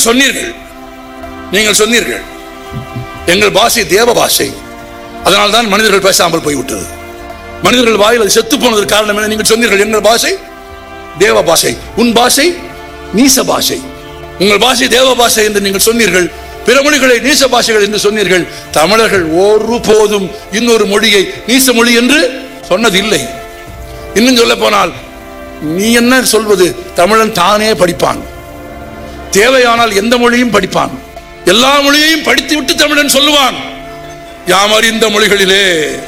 சொன்னீர்கள் நீங்கள் சொன்னீர்கள் எங்கள் பாஷை தேவ பாஷை அதனால் தான் மனிதர்கள் பேசாமல் போய்விட்டது மனிதர்கள் வாயில் அது செத்து போனதற்கு காரணம் என்ன நீங்கள் சொன்னீர்கள் எங்கள் பாஷை தேவ பாஷை உன் பாஷை நீச பாஷை உங்கள் பாஷை தேவ பாஷை என்று நீங்கள் சொன்னீர்கள் பிற மொழிகளை நீச பாஷைகள் என்று சொன்னீர்கள் தமிழர்கள் ஒருபோதும் இன்னொரு மொழியை நீச மொழி என்று சொன்னதில்லை இன்னும் சொல்ல போனால் நீ என்ன சொல்வது தமிழன் தானே படிப்பான் தேவையானால் எந்த மொழியும் படிப்பான் எல்லா மொழியையும் படித்து விட்டு தமிழன் சொல்லுவான் யாம் அறிந்த மொழிகளிலே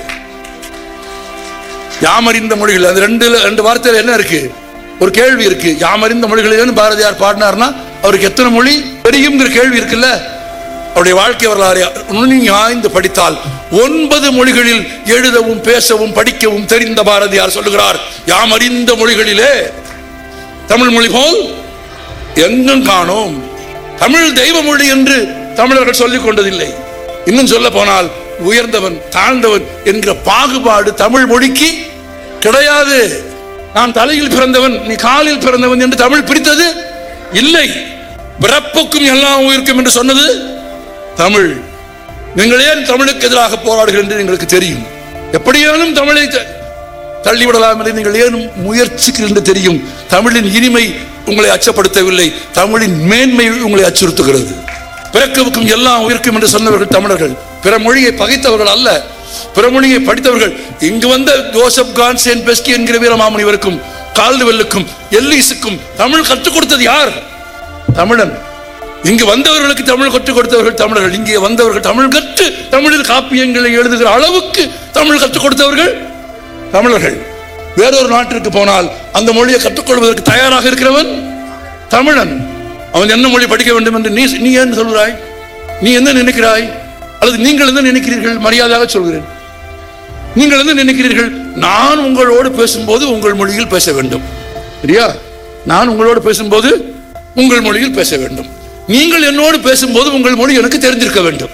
யாம் அறிந்த மொழிகள் அது ரெண்டு ரெண்டு வார்த்தையில என்ன இருக்கு ஒரு கேள்வி இருக்கு யாம் அறிந்த மொழிகளிலேன்னு பாரதியார் பாடினார்னா அவருக்கு எத்தனை மொழி தெரியுங்கிற கேள்வி இருக்குல்ல அவருடைய வாழ்க்கை வரலாறு நுனி ஆய்ந்து படித்தால் ஒன்பது மொழிகளில் எழுதவும் பேசவும் படிக்கவும் தெரிந்த பாரதியார் சொல்லுகிறார் யாம் அறிந்த மொழிகளிலே தமிழ் மொழி போல் எங்கும் காணோம் தமிழ் தெய்வ மொழி என்று தமிழர்கள் சொல்லிக் கொண்டதில்லை இன்னும் சொல்ல போனால் உயர்ந்தவன் தாழ்ந்தவன் என்கிற பாகுபாடு தமிழ் மொழிக்கு கிடையாது நான் தலையில் பிறந்தவன் நீ காலில் பிறந்தவன் என்று தமிழ் பிரித்தது இல்லை பிறப்புக்கும் எல்லாம் உயிர்க்கும் என்று சொன்னது தமிழ் நீங்கள் ஏன் தமிழுக்கு எதிராக போராடுகிறீர்கள் என்று எங்களுக்கு தெரியும் எப்படியானும் தமிழை த- தள்ளிவிடலாம் என்று நீங்கள் ஏன் முயற்சிக்கிறீர்கள் என்று தெரியும் தமிழின் இனிமை உங்களை அச்சப்படுத்தவில்லை தமிழின் மேன்மை உங்களை அச்சுறுத்துகிறது பிறக்கவுக்கும் எல்லாம் உயிர்க்கும் என்று சொன்னவர்கள் தமிழர்கள் பிற மொழியை பகைத்தவர்கள் அல்ல பிற மொழியை படித்தவர்கள் இங்கு வந்த ஜோசப் கான் சேன் பெஸ்கி என்கிற வீரமாமுனிவருக்கும் கால்டுவெல்லுக்கும் எல்லீஸுக்கும் தமிழ் கற்றுக் கொடுத்தது யார் தமிழன் இங்கு வந்தவர்களுக்கு தமிழ் கற்றுக் கொடுத்தவர்கள் தமிழர்கள் இங்கே வந்தவர்கள் தமிழ் கற்று தமிழில் காப்பியங்களை எழுதுகிற அளவுக்கு தமிழ் கற்றுக் கொடுத்தவர்கள் தமிழர்கள் வேறொரு நாட்டிற்கு போனால் அந்த மொழியை கற்றுக்கொள்வதற்கு தயாராக இருக்கிறவன் தமிழன் அவன் என்ன மொழி படிக்க வேண்டும் என்று நீ நீ ஏன் சொல்கிறாய் நீ என்ன நினைக்கிறாய் அல்லது நீங்கள் என்ன நினைக்கிறீர்கள் மரியாதையாக சொல்கிறேன் நீங்கள் என்ன நினைக்கிறீர்கள் நான் உங்களோடு பேசும்போது உங்கள் மொழியில் பேச வேண்டும் சரியா நான் உங்களோடு பேசும்போது உங்கள் மொழியில் பேச வேண்டும் நீங்கள் என்னோடு பேசும்போது உங்கள் மொழி எனக்கு தெரிஞ்சிருக்க வேண்டும்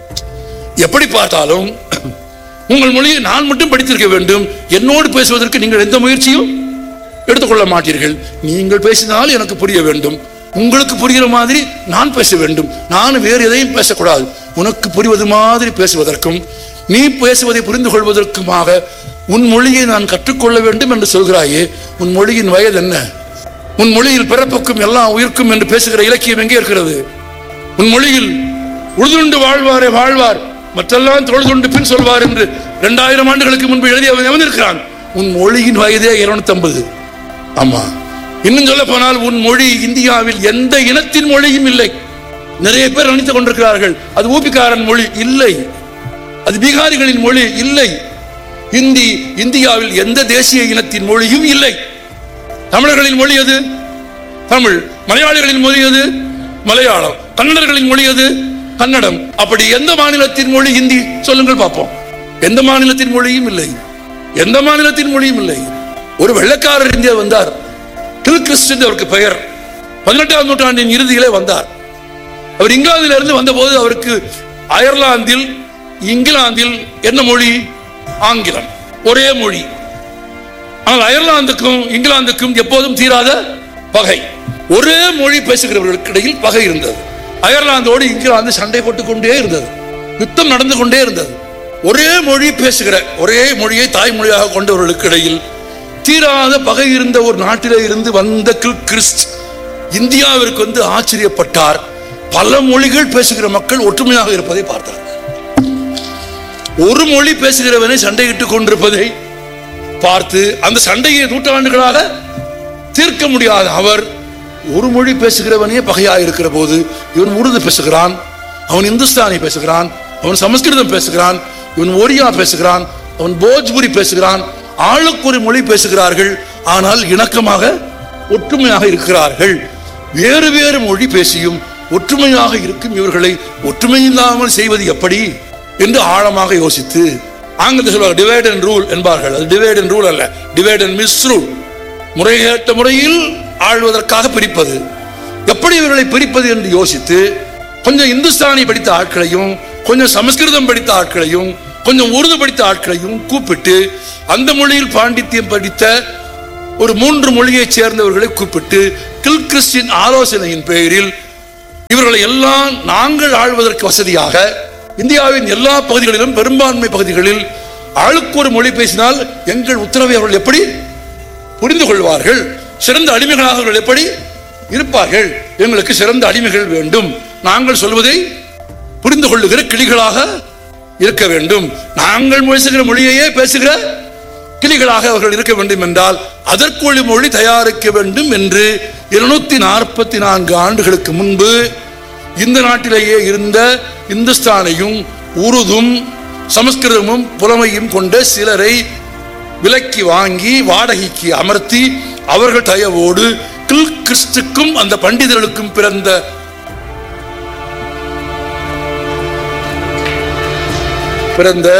எப்படி பார்த்தாலும் உங்கள் மொழியை நான் மட்டும் படித்திருக்க வேண்டும் என்னோடு பேசுவதற்கு நீங்கள் எந்த முயற்சியும் எடுத்துக்கொள்ள மாட்டீர்கள் நீங்கள் பேசினால் எனக்கு புரிய வேண்டும் உங்களுக்கு புரிகிற மாதிரி நான் பேச வேண்டும் நான் வேறு எதையும் பேசக்கூடாது உனக்கு புரிவது மாதிரி பேசுவதற்கும் நீ பேசுவதை புரிந்து கொள்வதற்குமாக உன் மொழியை நான் கற்றுக்கொள்ள வேண்டும் என்று சொல்கிறாயே உன் மொழியின் வயது என்ன உன் மொழியில் பிறப்புக்கும் எல்லாம் உயிர்க்கும் என்று பேசுகிற இலக்கியம் எங்கே இருக்கிறது உன் மொழியில் உழுதுண்டு வாழ்வாரே வாழ்வார் மற்றெல்லாம் தொழுதுண்டு பின் சொல்வார் என்று இரண்டாயிரம் ஆண்டுகளுக்கு முன்பு எழுதி அவன் எவன் இருக்கிறான் உன் மொழியின் வயதே இருநூத்தி ஐம்பது ஆமா இன்னும் சொல்ல போனால் உன் மொழி இந்தியாவில் எந்த இனத்தின் மொழியும் இல்லை நிறைய பேர் நினைத்துக் கொண்டிருக்கிறார்கள் அது ஊபிக்காரன் மொழி இல்லை அது பீகாரிகளின் மொழி இல்லை இந்தி இந்தியாவில் எந்த தேசிய இனத்தின் மொழியும் இல்லை தமிழர்களின் மொழி எது தமிழ் மலையாளிகளின் மொழி எது மலையாளம் கன்னடர்களின் மொழி எது கன்னடம் அப்படி எந்த மாநிலத்தின் மொழி ஹிந்தி சொல்லுங்கள் பார்ப்போம் எந்த மாநிலத்தின் மொழியும் இல்லை எந்த மாநிலத்தின் மொழியும் இல்லை ஒரு வெள்ளைக்காரர் இந்தியா வந்தார் டில் கிறிஸ்டன் அவருக்கு பெயர் பதினெட்டாம் நூற்றாண்டின் இறுதியிலே வந்தார் அவர் இங்கிலாந்தில் இருந்து வந்தபோது அவருக்கு அயர்லாந்தில் இங்கிலாந்தில் என்ன மொழி ஆங்கிலம் ஒரே மொழி ஆனால் அயர்லாந்துக்கும் இங்கிலாந்துக்கும் எப்போதும் தீராத பகை ஒரே மொழி பேசுகிறவர்களுக்கு இடையில் பகை இருந்தது அயர்லாந்தோடு இங்கிலாந்து சண்டை போட்டுக் கொண்டே இருந்தது யுத்தம் நடந்து கொண்டே இருந்தது ஒரே மொழி பேசுகிற ஒரே மொழியை தாய்மொழியாக கொண்டவர்களுக்கு இடையில் தீராத பகை இருந்த ஒரு நாட்டிலே இருந்து வந்த கில் கிறிஸ்ட் இந்தியாவிற்கு வந்து ஆச்சரியப்பட்டார் பல மொழிகள் பேசுகிற மக்கள் ஒற்றுமையாக இருப்பதை பார்த்தார் ஒரு மொழி பேசுகிறவனை சண்டையிட்டுக் கொண்டிருப்பதை பார்த்து அந்த சண்டையை நூற்றாண்டுகளாக தீர்க்க முடியாத அவர் ஒரு மொழி பேசுகிறவனே பகையாக இருக்கிற போது இவன் உருது பேசுகிறான் அவன் இந்துஸ்தானி பேசுகிறான் அவன் சமஸ்கிருதம் பேசுகிறான் இவன் ஒரியா பேசுகிறான் அவன் போஜ்புரி பேசுகிறான் ஆளுக்கு ஒரு மொழி பேசுகிறார்கள் ஆனால் இணக்கமாக ஒற்றுமையாக இருக்கிறார்கள் வேறு வேறு மொழி பேசியும் ஒற்றுமையாக இருக்கும் இவர்களை ஒற்றுமை இல்லாமல் செய்வது எப்படி என்று ஆழமாக யோசித்து ஆங்கிலத்தில் சொல்வார்கள் டிவைட் அண்ட் ரூல் என்பார்கள் அது டிவைட் அண்ட் ரூல் அல்ல டிவைட் அண்ட் மிஸ் ரூல் முறைகேட்ட முறையில் ஆழ்வதற்காக பிரிப்பது எப்படி இவர்களை பிரிப்பது என்று யோசித்து கொஞ்சம் இந்துஸ்தானி படித்த ஆட்களையும் கொஞ்சம் சமஸ்கிருதம் படித்த ஆட்களையும் கொஞ்சம் உருது படித்த ஆட்களையும் கூப்பிட்டு அந்த மொழியில் பாண்டித்யம் படித்த ஒரு மூன்று மொழியைச் சேர்ந்தவர்களை கூப்பிட்டு கில் கிறிஸ்டின் ஆலோசனையின் பெயரில் இவர்களை எல்லாம் நாங்கள் ஆள்வதற்கு வசதியாக இந்தியாவின் எல்லா பகுதிகளிலும் பெரும்பான்மை பகுதிகளில் ஆளுக்கு ஒரு மொழி பேசினால் எங்கள் உத்தரவை அவர்கள் எப்படி புரிந்து கொள்வார்கள் சிறந்த அடிமைகளாக அவர்கள் எப்படி இருப்பார்கள் எங்களுக்கு சிறந்த அடிமைகள் வேண்டும் நாங்கள் சொல்வதை புரிந்து கொள்ளுகிற கிளிகளாக இருக்க வேண்டும் நாங்கள் பேசுகிற மொழியையே பேசுகிற கிளிகளாக அவர்கள் இருக்க வேண்டும் என்றால் அதற்கொழி மொழி தயாரிக்க வேண்டும் என்று இருநூத்தி நாற்பத்தி நான்கு ஆண்டுகளுக்கு முன்பு இந்த நாட்டிலேயே இருந்த இந்துஸ்தானையும் உருதும் சமஸ்கிருதமும் புலமையும் கொண்ட சிலரை விலக்கி வாங்கி வாடகைக்கு அமர்த்தி அவர்கள் தயவோடு கில் கிறிஸ்துக்கும் அந்த பண்டிதர்களுக்கும் பிறந்த பிறந்த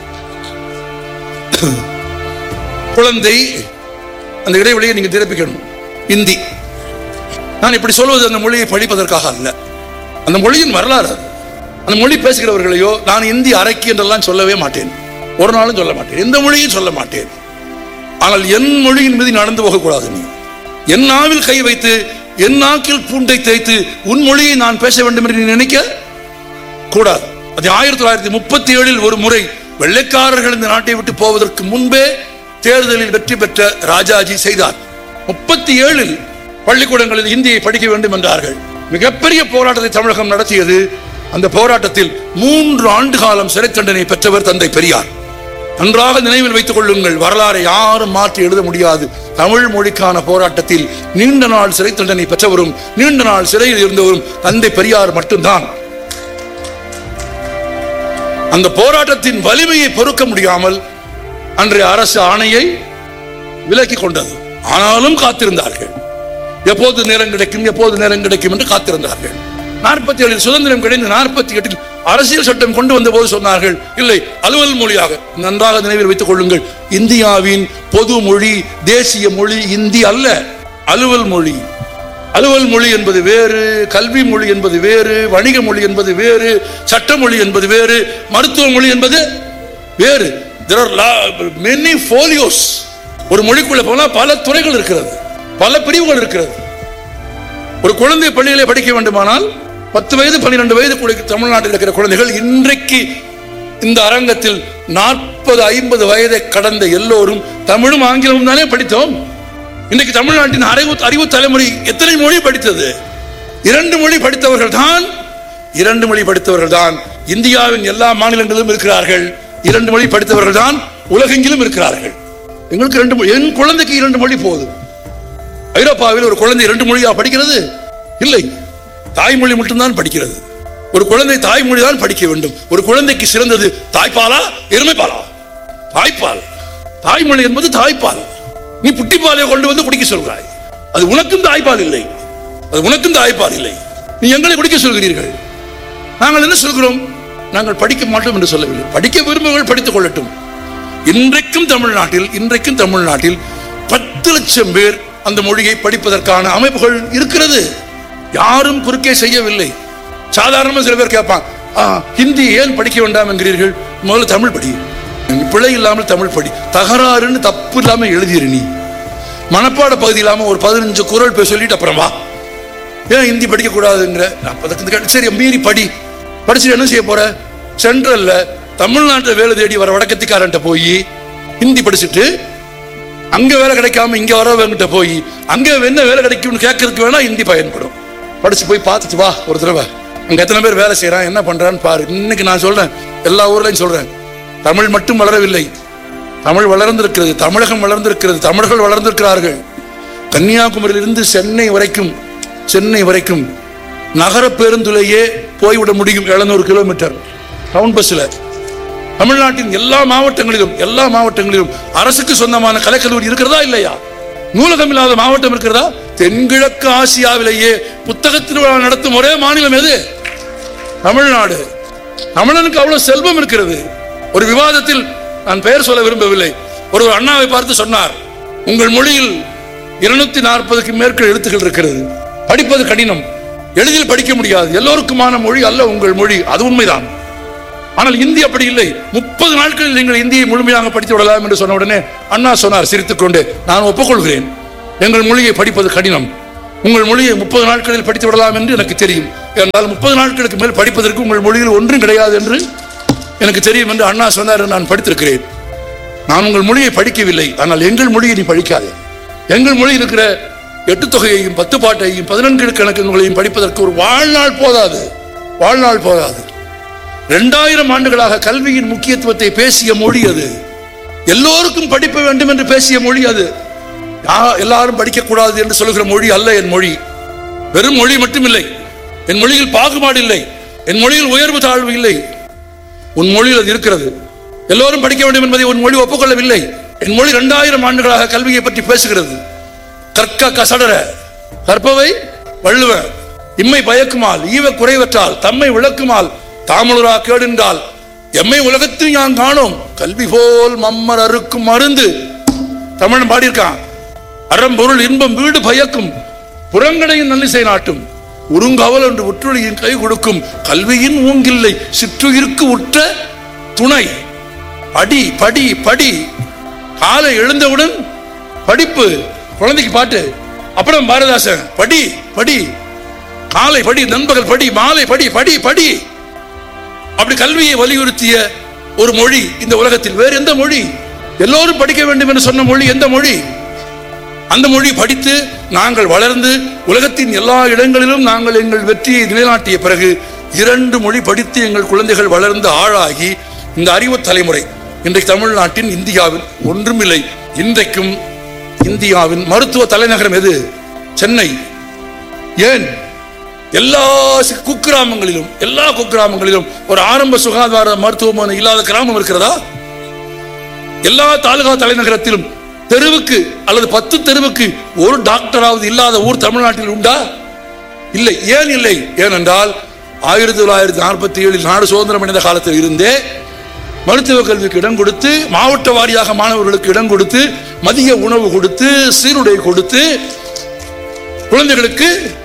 குழந்தை அந்த இடைவெளியை நீங்க நிரப்பிக்கணும் இந்தி நான் இப்படி சொல்வது அந்த மொழியை படிப்பதற்காக அல்ல அந்த மொழியின் வரலாறு அது. அந்த மொழி பேசுகிறவர்களையோ நான் இந்தி அரைக்கு என்றெல்லாம் சொல்லவே மாட்டேன் ஒரு நாளும் சொல்ல மாட்டேன் எந்த மொழியும் சொல்ல மாட்டேன் ஆனால் என் மொழியின் மீது நடந்து போகக்கூடாது நீ என் நாவில் கை வைத்து என் நாக்கில் பூண்டை தேய்த்து உன் மொழியை நான் பேச வேண்டும் என்று நீ நினைக்க கூடாது அது ஆயிரத்தி தொள்ளாயிரத்தி முப்பத்தி ஏழில் ஒரு முறை வெள்ளைக்காரர்கள் இந்த நாட்டை விட்டு போவதற்கு முன்பே தேர்தலில் வெற்றி பெற்ற ராஜாஜி செய்தார் முப்பத்தி ஏழில் பள்ளிக்கூடங்களில் இந்தியை படிக்க வேண்டும் என்றார்கள் மிகப்பெரிய போராட்டத்தை தமிழகம் நடத்தியது அந்த போராட்டத்தில் மூன்று ஆண்டு காலம் சிறை தண்டனை பெற்றவர் தந்தை பெரியார் நன்றாக நினைவில் வைத்துக் கொள்ளுங்கள் வரலாறை யாரும் மாற்றி எழுத முடியாது தமிழ் மொழிக்கான போராட்டத்தில் நீண்ட நாள் சிறை தண்டனை பெற்றவரும் நீண்ட நாள் சிறையில் இருந்தவரும் தந்தை பெரியார் மட்டும்தான் அந்த போராட்டத்தின் வலிமையை பொறுக்க முடியாமல் அன்றைய அரசு ஆணையை விலக்கி கொண்டது ஆனாலும் காத்திருந்தார்கள் எப்போது நேரம் கிடைக்கும் எப்போது நேரம் கிடைக்கும் என்று காத்திருந்தார்கள் நாற்பத்தி ஏழில் சுதந்திரம் கிடைந்து நாற்பத்தி எட்டில் அரசியல் சட்டம் கொண்டு வந்த போது சொன்னார்கள் இல்லை அலுவல் மொழியாக நன்றாக நினைவில் வைத்துக் கொள்ளுங்கள் இந்தியாவின் பொது மொழி தேசிய மொழி இந்தி அல்ல அலுவல் மொழி அலுவல் மொழி என்பது வேறு கல்வி மொழி என்பது வேறு வணிக மொழி என்பது வேறு சட்ட மொழி என்பது வேறு மருத்துவ மொழி என்பது வேறு there are la- many folios ஒரு மொழிக்குள்ள போனா பல துறைகள் இருக்கிறது பல பிரிவுகள் இருக்கிறது ஒரு குழந்தை பள்ளியிலே படிக்க வேண்டுமானால் பத்து வயது பன்னிரண்டு வயது கூட தமிழ்நாட்டில் இருக்கிற குழந்தைகள் இன்றைக்கு இந்த அரங்கத்தில் நாற்பது ஐம்பது வயதை கடந்த எல்லோரும் தமிழும் ஆங்கிலமும் தானே படித்தோம் இன்றைக்கு தமிழ்நாட்டின் அறிவு அறிவு தலைமுறை எத்தனை மொழி படித்தது இரண்டு மொழி படித்தவர்கள் தான் இரண்டு மொழி படித்தவர்கள் தான் இந்தியாவின் எல்லா மாநிலங்களிலும் இருக்கிறார்கள் இரண்டு மொழி படித்தவர்கள் தான் உலகெங்கிலும் இருக்கிறார்கள் எங்களுக்கு ரெண்டு மொழி என் குழந்தைக்கு இரண்டு மொழி போதும் ஐரோப்பாவில் ஒரு குழந்தை இரண்டு மொழியா படிக்கிறது இல்லை தாய்மொழி மட்டும்தான் படிக்கிறது ஒரு குழந்தை தாய்மொழி தான் படிக்க வேண்டும் ஒரு குழந்தைக்கு சிறந்தது தாய்ப்பாலா எருமைப்பாலா தாய்ப்பால் தாய்மொழி என்பது தாய்ப்பால் நீ புட்டிப்பாலை கொண்டு வந்து குடிக்க சொல்கிறாய் அது உனக்கும் தாய்ப்பால் இல்லை அது உனக்கும் தாய்ப்பால் இல்லை நீ எங்களை குடிக்க சொல்கிறீர்கள் நாங்கள் என்ன சொல்கிறோம் நாங்கள் படிக்க மாட்டோம் என்று சொல்லவில்லை படிக்க விரும்புவர்கள் படித்துக் கொள்ளட்டும் இன்றைக்கும் தமிழ்நாட்டில் இன்றைக்கும் தமிழ்நாட்டில் பத்து லட்சம் பேர் அந்த மொழியை படிப்பதற்கான அமைப்புகள் இருக்கிறது யாரும் குறுக்கே செய்யவில்லை சாதாரணமா சில பேர் கேட்பான் "ஆ, ஹிந்தி ஏன் படிக்க வேண்டாம் என்கிறீர்கள் முதல்ல தமிழ் படி பிழை இல்லாமல் தமிழ் படி தகராறுன்னு தப்பு இல்லாம எழுதிரு நீ மனப்பாட பகுதி இல்லாம ஒரு பதினஞ்சு குரல் போய் சொல்லிட்டு அப்புறம் வா ஏன் ஹிந்தி படிக்க கூடாதுங்கிற அப்ப அதுக்கு இந்த கேட்டு, சரி மீறி படி படிச்சுட்டு என்ன செய்ய போற சென்ட்ரல்ல தமிழ்நாட்டில் வேலை தேடி வர வடக்கத்திக்காரன்ட்ட போய் ஹிந்தி படிச்சுட்டு அங்க வேலை கிடைக்காம இங்க வரவங்கிட்ட போய் அங்க என்ன வேலை கிடைக்கும்னு கேட்கறதுக்கு வேணா ஹிந்தி பயன்படும் படிச்சு போய் பார்த்துட்டு வா ஒரு தடவை அங்க எத்தனை பேர் வேலை செய்யறான் என்ன பண்றான்னு பாரு இன்னைக்கு நான் சொல்றேன் எல்லா ஊர்லயும் சொல்றேன் தமிழ் மட்டும் வளரவில்லை தமிழ் வளர்ந்திருக்கிறது தமிழகம் வளர்ந்திருக்கிறது தமிழர்கள் வளர்ந்திருக்கிறார்கள் கன்னியாகுமரியிலிருந்து சென்னை வரைக்கும் சென்னை வரைக்கும் நகர பேருந்துலேயே போய்விட முடியும் 700 கிலோமீட்டர் டவுன் பஸ்ல தமிழ்நாட்டின் எல்லா மாவட்டங்களிலும் எல்லா மாவட்டங்களிலும் அரசுக்கு சொந்தமான கலைக்கல்லூரி இருக்கிறதா இல்லையா நூலகம் இல்லாத மாவட்டம் இருக்கிறதா தென்கிழக்கு ஆசியாவிலேயே புத்தக திருவிழா நடத்தும் ஒரே மாநிலம் எது தமிழ்நாடு தமிழனுக்கு அவ்வளவு செல்வம் இருக்கிறது ஒரு விவாதத்தில் நான் பெயர் சொல்ல விரும்பவில்லை ஒரு அண்ணாவை பார்த்து சொன்னார் உங்கள் மொழியில் இருநூத்தி நாற்பதுக்கு மேற்கொள் எழுத்துக்கள் இருக்கிறது படிப்பது கடினம் எளிதில் படிக்க முடியாது எல்லோருக்குமான மொழி அல்ல உங்கள் மொழி அது உண்மைதான் ஆனால் இந்தி அப்படி இல்லை முப்பது நாட்களில் நீங்கள் இந்தியை முழுமையாக படித்து விடலாம் என்று சொன்ன உடனே அண்ணா சொன்னார் சிரித்துக்கொண்டு நான் ஒப்புக்கொள்கிறேன் எங்கள் மொழியை படிப்பது கடினம் உங்கள் மொழியை முப்பது நாட்களில் படித்து விடலாம் என்று எனக்கு தெரியும் என்றால் முப்பது நாட்களுக்கு மேல் படிப்பதற்கு உங்கள் மொழியில் ஒன்றும் கிடையாது என்று எனக்கு தெரியும் என்று அண்ணா சொன்னார் நான் படித்திருக்கிறேன் நான் உங்கள் மொழியை படிக்கவில்லை ஆனால் எங்கள் மொழியை நீ படிக்காதே எங்கள் மொழி இருக்கிற எட்டு தொகையையும் பத்து பாட்டையும் பதினெண்டு கணக்குகளையும் படிப்பதற்கு ஒரு வாழ்நாள் போதாது வாழ்நாள் போதாது இரண்டாயிரம் ஆண்டுகளாக கல்வியின் முக்கியத்துவத்தை பேசிய மொழி அது எல்லோருக்கும் படிக்க வேண்டும் என்று பேசிய மொழி அது யா- எல்லாரும் படிக்கக்கூடாது என்று சொல்லுகிற மொழி அல்ல என் மொழி வெறும் மொழி மட்டுமில்லை என் மொழியில் பாகுபாடு இல்லை என் மொழியில் உயர்வு தாழ்வு இல்லை உன் மொழியில் அது இருக்கிறது எல்லோரும் படிக்க வேண்டும் என்பதை உன் மொழி ஒப்புக்கொள்ளவில்லை என் மொழி இரண்டாயிரம் ஆண்டுகளாக கல்வியை பற்றி பேசுகிறது கற்க கசடர கற்பவை வள்ளுவ இம்மை பயக்குமால் ஈவ குறைவற்றால் தம்மை விளக்குமால் தாமலுரா கேடுன்றால் எம்மை உலகத்தில் யான் காணோம் கல்வி போல் மம்மர் அறுக்கும் மருந்து தமிழன் பாடியிருக்கான் அறம்பொருள் இன்பம் வீடு பயக்கும் புறங்கடையின் நல்லிசை நாட்டும் உருங்கவல் என்று உற்றுளியின் கை கொடுக்கும் கல்வியின் ஊங்கில்லை சிற்றுயிருக்கு உற்ற துணை படி படி படி காலை எழுந்தவுடன் படிப்பு குழந்தைக்கு பாட்டு அப்புறம் பாரதாசன் படி படி காலை படி நண்பகல் படி மாலை படி படி படி அப்படி கல்வியை வலியுறுத்திய ஒரு மொழி இந்த உலகத்தில் வேறு எந்த மொழி எல்லோரும் படிக்க வேண்டும் என்று சொன்ன மொழி எந்த மொழி அந்த மொழி படித்து நாங்கள் வளர்ந்து உலகத்தின் எல்லா இடங்களிலும் நாங்கள் எங்கள் வெற்றியை நிலைநாட்டிய பிறகு இரண்டு மொழி படித்து எங்கள் குழந்தைகள் வளர்ந்து ஆளாகி இந்த அறிவு தலைமுறை இன்றைக்கு தமிழ்நாட்டின் இந்தியாவில் ஒன்றுமில்லை இன்றைக்கும் இந்தியாவின் மருத்துவ தலைநகரம் எது சென்னை ஏன் எல்லா சி- குக்கிராமங்களிலும் எல்லா குக்கிராமங்களிலும் ஒரு ஆரம்ப சுகாதார மருத்துவமனை இல்லாத கிராமம் இருக்கிறதா எல்லா தாலுகா தலைநகரத்திலும் தெருவுக்கு அல்லது பத்து தெருவுக்கு ஒரு டாக்டராவது இல்லாத ஊர் தமிழ்நாட்டில் உண்டா இல்லை ஏன் இல்லை ஏனென்றால் ஆயிரத்தி தொள்ளாயிரத்தி நாற்பத்தி ஏழில் நாடு சுதந்திரம் அடைந்த காலத்தில் இருந்தே மருத்துவ கல்விக்கு இடம் கொடுத்து மாவட்ட வாரியாக மாணவர்களுக்கு இடம் கொடுத்து மதிய உணவு கொடுத்து சீருடை கொடுத்து குழந்தைகளுக்கு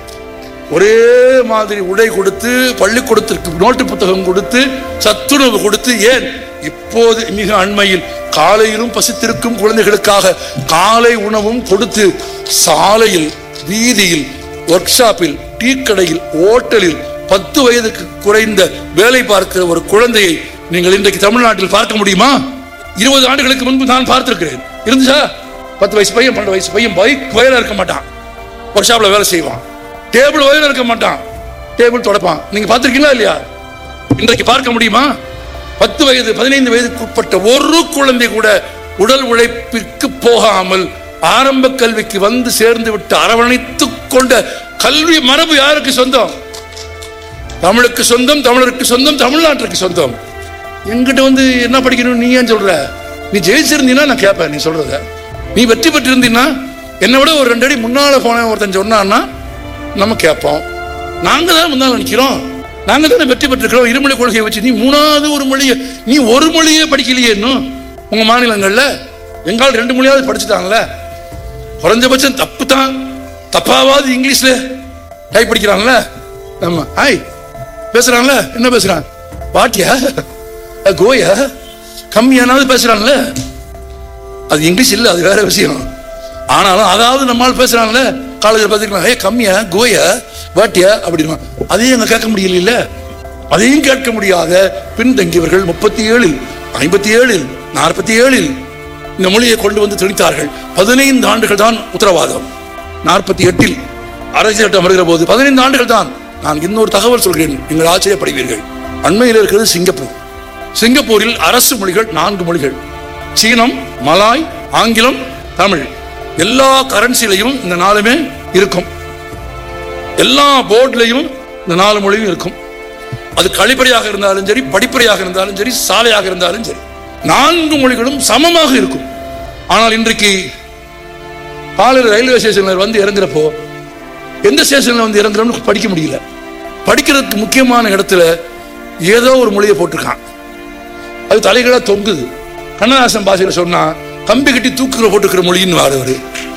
ஒரே மாதிரி உடை கொடுத்து பள்ளிக்கூடத்திற்கு நோட்டு புத்தகம் கொடுத்து சத்துணவு கொடுத்து ஏன் இப்போது மிக அண்மையில் காலையிலும் பசித்திருக்கும் குழந்தைகளுக்காக காலை உணவும் கொடுத்து சாலையில் வீதியில் ஒர்க் ஷாப்பில் டீ கடையில் ஓட்டலில் பத்து வயதுக்கு குறைந்த வேலை பார்க்கிற ஒரு குழந்தையை நீங்கள் இன்றைக்கு தமிழ்நாட்டில் பார்க்க முடியுமா இருபது ஆண்டுகளுக்கு முன்பு நான் பார்த்திருக்கிறேன் இருந்துச்சா பத்து வயசு பையன் பன்னெண்டு வயசு பையன் பைக் வயல இருக்க மாட்டான் ஒர்க் ஷாப்ல வேலை செய்வான் டேபிள் வயல இருக்க மாட்டான் டேபிள் தொடப்பான் நீங்க பார்த்திருக்கீங்களா இல்லையா இன்றைக்கு பார்க்க முடியுமா பத்து வயது பதினைந்து வயதுக்கு உட்பட்ட ஒரு குழந்தை கூட உடல் உழைப்பிற்கு போகாமல் ஆரம்ப கல்விக்கு வந்து சேர்ந்து விட்டு அரவணைத்துக் கொண்ட கல்வி மரபு யாருக்கு சொந்தம் தமிழுக்கு சொந்தம் தமிழருக்கு சொந்தம் தமிழ்நாட்டிற்கு சொந்தம் என்கிட்ட வந்து என்ன படிக்கணும் நீ ஏன் சொல்ற நீ ஜெயிச்சிருந்தீன்னா நான் கேட்பேன் நீ சொல்றத நீ வெற்றி பெற்றிருந்தீன்னா என்னை விட ஒரு ரெண்டு அடி முன்னால போன ஒருத்தன் சொன்னான்னா நம்ம கேட்போம் நாங்க தான் முன்னால நிக்கிறோம் நாங்க தானே வெற்றி பெற்றிருக்கிறோம் இருமொழி கொள்கையை வச்சு நீ மூணாவது ஒரு மொழியை நீ ஒரு மொழியே படிக்கலையே இன்னும் உங்க மாநிலங்கள்ல எங்கால் ரெண்டு மொழியாவது படிச்சுட்டாங்கல்ல குறைஞ்சபட்சம் தப்பு தான் தப்பாவது இங்கிலீஷ்ல டைப் படிக்கிறாங்கல்ல ஆமா ஹாய் பேசுறாங்கல்ல என்ன பேசுறான் வாட்டியா அஹ், கோயா கம்மியானாவது பேசுறாங்கல்ல அது இங்கிலீஷ் இல்ல அது வேற விஷயம் ஆனாலும் அதாவது நம்மால் பேசுறாங்கல்ல காலேஜில் பார்த்துக்கலாம் ஏ கம்மியா கோயா வாட்டியா அப்படின்னா அதையும் அங்க கேட்க முடியல அதையும் கேட்க முடியாத பின்தங்கியவர்கள் முப்பத்தி ஏழில் ஐம்பத்தி ஏழில் நாற்பத்தி ஏழில் இந்த மொழியை கொண்டு வந்து திணித்தார்கள் பதினைந்து ஆண்டுகள் தான் உத்தரவாதம் நாற்பத்தி எட்டில் அரசியல் சட்டம் வருகிற போது பதினைந்து ஆண்டுகள் தான் நான் இன்னொரு தகவல் சொல்கிறேன் நீங்கள் ஆச்சரியப்படுவீர்கள் அண்மையில் இருக்கிறது சிங்கப்பூர் சிங்கப்பூரில் அரசு மொழிகள் நான்கு மொழிகள் சீனம் மலாய் ஆங்கிலம் தமிழ் எல்லா கரன்சிலையும் இந்த நாலுமே இருக்கும் எல்லா போர்ட்லையும் இந்த நாலு மொழியும் இருக்கும் அது கழிப்பறையாக இருந்தாலும் சரி படிப்பறையாக இருந்தாலும் சரி சாலையாக இருந்தாலும் சரி நான்கு மொழிகளும் சமமாக இருக்கும் ஆனால் இன்றைக்கு பாலர் ரயில்வே ஸ்டேஷன்ல வந்து இறங்குறப்போ எந்த ஸ்டேஷன்ல வந்து இறங்குறோம்னு படிக்க முடியல படிக்கிறதுக்கு முக்கியமான இடத்துல ஏதோ ஒரு மொழியை போட்டிருக்கான் அது தலைகளா தொங்குது கண்ணதாசன் பாஷையில சொன்னா கம்பி கட்டி தூக்குற போட்டுக்கிற மொழின்னு வாடுவாரு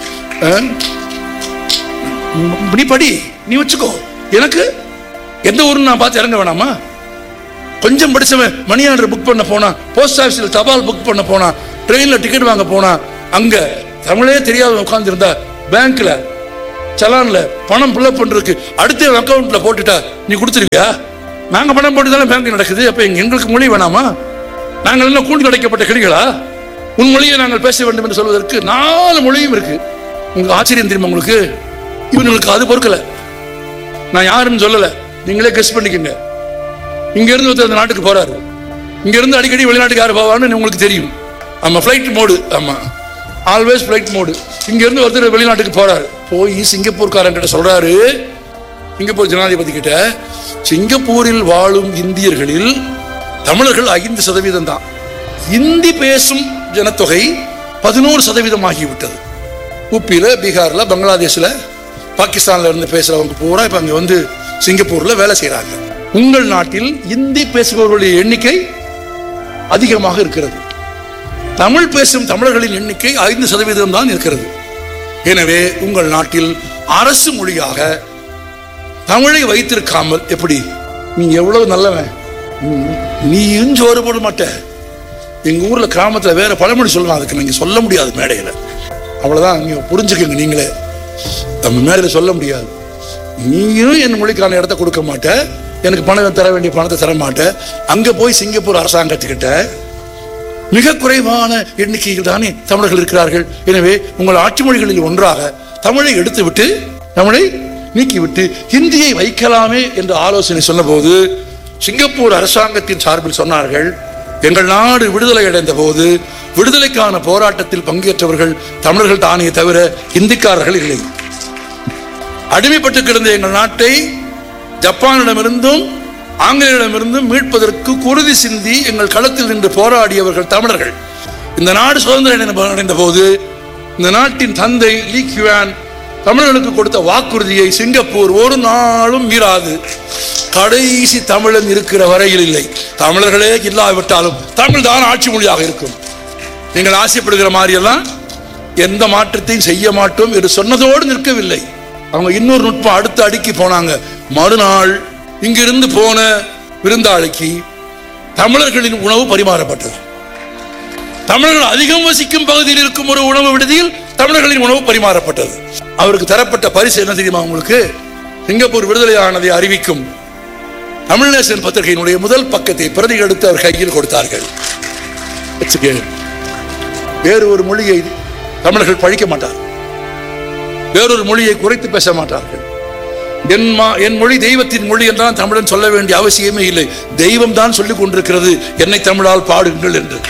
நீ படி நீ வச்சுக்கோ எனக்கு எந்த ஊருன்னு நான் பார்த்து இறங்க வேணாமா கொஞ்சம் படிச்சவன் மணி ஆர்டர் புக் பண்ண போனா போஸ்ட் ஆஃபீஸில் தபால் புக் பண்ண போனா ட்ரெயின்ல டிக்கெட் வாங்க போனா அங்க தமிழே தெரியாத உட்கார்ந்து இருந்தா பேங்க்ல சலான்ல பணம் ஃபில்அப் பண்றதுக்கு அடுத்த அக்கௌண்ட்ல போட்டுட்டா நீ கொடுத்துருவியா நாங்க பணம் போட்டு தானே பேங்க் நடக்குது அப்ப எங்க- எங்களுக்கு மொழி வேணாமா நாங்கள் என்ன கூண்டு கிடைக்கப்பட்ட கிளிகளா உன் மொழியை நாங்கள் பேச வேண்டும் என்று சொல்வதற்கு நாலு மொழியும் இருக்கு உங்களுக்கு ஆச்சரியம் தெரியுமா உங்களுக்கு இவங்களுக்கு அது பொறுக்கல நான் யாருன்னு சொல்லல நீங்களே கெஸ் பண்ணிக்கங்க இங்க இருந்து ஒருத்தர் அந்த நாட்டுக்கு போறாரு இங்க இருந்து அடிக்கடி வெளிநாட்டுக்கு யார் போவான்னு உங்களுக்கு தெரியும் ஆமா ஃப்ளைட் மோடு ஆமா ஆல்வேஸ் ஃப்ளைட் மோடு இங்க இருந்து ஒருத்தர் வெளிநாட்டுக்கு போறாரு போய் சிங்கப்பூர்காரன் கிட்ட சொல்றாரு சிங்கப்பூர் ஜனாதிபதி கிட்ட சிங்கப்பூரில் வாழும் இந்தியர்களில் தமிழர்கள் ஐந்து சதவீதம் தான் இந்தி பேசும் ஜனத்தொகை பதினோரு சதவீதம் ஆகிவிட்டது உப்பியில பீகார்ல பங்களாதேஷ்ல பாகிஸ்தான்ல இருந்து பேசுறவங்க பூரா இப்ப அங்க வந்து சிங்கப்பூர்ல வேலை செய்றாங்க உங்கள் நாட்டில் இந்தி பேசுபவர்களுடைய எண்ணிக்கை அதிகமாக இருக்கிறது தமிழ் பேசும் தமிழர்களின் எண்ணிக்கை ஐந்து சதவீதம் தான் இருக்கிறது எனவே உங்கள் நாட்டில் அரசு மொழியாக தமிழை வைத்திருக்காமல் எப்படி நீ எவ்வளவு நல்லவன் ம், நீயும் சோறு போட மாட்ட எங்க ஊர்ல கிராமத்துல வேற பழமொழி சொல்லுவாங்க அதுக்கு நீங்க சொல்ல முடியாது மேடையில அவ்வளவுதான் நீங்க புரிஞ்சுக்கங்க நீங்களே நம்ம மேடையில சொல்ல முடியாது நீயும் என் மொழிக்கான இடத்த கொடுக்க மாட்ட எனக்கு பணம் தர வேண்டிய பணத்தை தர மாட்ட அங்க போய் சிங்கப்பூர் அரசாங்கத்துக்கிட்ட மிக குறைவான எண்ணிக்கையில் தானே தமிழர்கள் இருக்கிறார்கள் எனவே உங்கள் ஆட்சி மொழிகளில் ஒன்றாக தமிழை எடுத்துவிட்டு தமிழை நீக்கிவிட்டு ஹிந்தியை வைக்கலாமே என்று ஆலோசனை சொன்னபோது சிங்கப்பூர் அரசாங்கத்தின் சார்பில் சொன்னார்கள் எங்கள் நாடு விடுதலை அடைந்த போது விடுதலைக்கான போராட்டத்தில் பங்கேற்றவர்கள் தமிழர்கள் தானே தவிர இந்திக்காரர்கள் இல்லை அடிமைப்பட்டு கிடந்த எங்கள் நாட்டை ஜப்பானிடமிருந்தும் ஆங்கிலேயரிடமிருந்தும் மீட்பதற்கு குருதி சிந்தி எங்கள் களத்தில் நின்று போராடியவர்கள் தமிழர்கள் இந்த நாடு சுதந்திரம் அடைந்த போது இந்த நாட்டின் தந்தை லீ கியூவான் தமிழர்களுக்கு கொடுத்த வாக்குறுதியை சிங்கப்பூர் ஒரு நாளும் மீறாது கடைசி தமிழன் இருக்கிற வரையில் இல்லை தமிழர்களே இல்லாவிட்டாலும் தமிழ் தான் ஆட்சி மொழியாக இருக்கும் நீங்கள் ஆசைப்படுகிற மாதிரியெல்லாம் எந்த மாற்றத்தையும் செய்ய மாட்டோம் என்று சொன்னதோடு நிற்கவில்லை அவங்க இன்னொரு நுட்பம் அடுத்த அடிக்கு போனாங்க மறுநாள் இங்கிருந்து போன விருந்தாளிக்கு தமிழர்களின் உணவு பரிமாறப்பட்டது தமிழர்கள் அதிகம் வசிக்கும் பகுதியில் இருக்கும் ஒரு உணவு விடுதியில் தமிழர்களின் உணவு பரிமாறப்பட்டது அவருக்கு தரப்பட்ட பரிசு என்ன தெரியுமா உங்களுக்கு சிங்கப்பூர் விடுதலையானதை அறிவிக்கும் தமிழ்நேசன் பத்திரிகையினுடைய முதல் பக்கத்தை பிரதி எடுத்து அவர் கையில் கொடுத்தார்கள் வச்சுக்க வேறு ஒரு மொழியை தமிழர்கள் பழிக்க மாட்டார் வேறொரு மொழியை குறைத்து பேச மாட்டார்கள் என் மா என் மொழி தெய்வத்தின் மொழி என்றால் தமிழன் சொல்ல வேண்டிய அவசியமே இல்லை தெய்வம் தான் சொல்லிக் கொண்டிருக்கிறது என்னை தமிழால் பாடுங்கள் என்று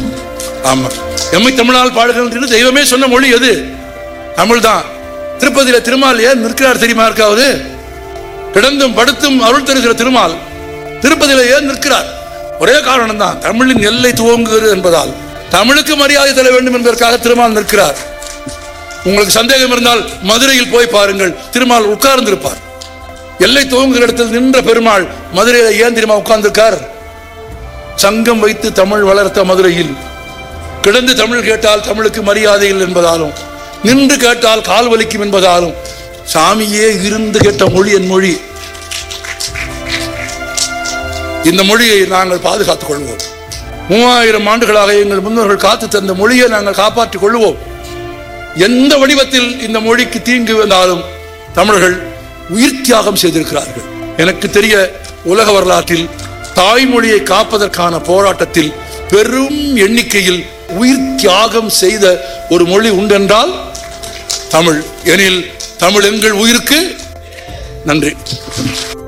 ஆமா எம்மை தமிழால் பாடுங்கள் என்று தெய்வமே சொன்ன மொழி எது தமிழ் தான் திருப்பதியில திருமால் ஏன் நிற்கிறார் தெரியுமா இருக்காவது கிடந்தும் படுத்தும் அருள் தருகிற திருமால் திருப்பதியில ஏன் நிற்கிறார் ஒரே காரணம் தான் தமிழின் எல்லை துவங்குகிறது என்பதால் தமிழுக்கு மரியாதை தர வேண்டும் என்பதற்காக திருமால் நிற்கிறார் உங்களுக்கு சந்தேகம் இருந்தால் மதுரையில் போய் பாருங்கள் திருமால் உட்கார்ந்திருப்பார் எல்லை துவங்குகிற இடத்தில் நின்ற பெருமாள் மதுரையில ஏன் தெரியுமா உட்கார்ந்திருக்கார் சங்கம் வைத்து தமிழ் வளர்த்த மதுரையில் கிடந்து தமிழ் கேட்டால் தமிழுக்கு மரியாதை இல்லை என்பதாலும் நின்று கேட்டால் கால் வலிக்கும் என்பதாலும் சாமியே இருந்து கேட்ட மொழி என் மொழி இந்த மொழியை நாங்கள் பாதுகாத்துக் கொள்வோம் மூவாயிரம் ஆண்டுகளாக எங்கள் முன்னோர்கள் காத்து தந்த மொழியை நாங்கள் காப்பாற்றிக் கொள்வோம் எந்த வடிவத்தில் இந்த மொழிக்கு தீங்கு வந்தாலும் தமிழர்கள் உயிர் தியாகம் செய்திருக்கிறார்கள் எனக்கு தெரிய உலக வரலாற்றில் தாய்மொழியை காப்பதற்கான போராட்டத்தில் பெரும் எண்ணிக்கையில் உயிர் தியாகம் செய்த ஒரு மொழி உண்டென்றால் தமிழ் எனில் தமிழ் எங்கள் உயிருக்கு நன்றி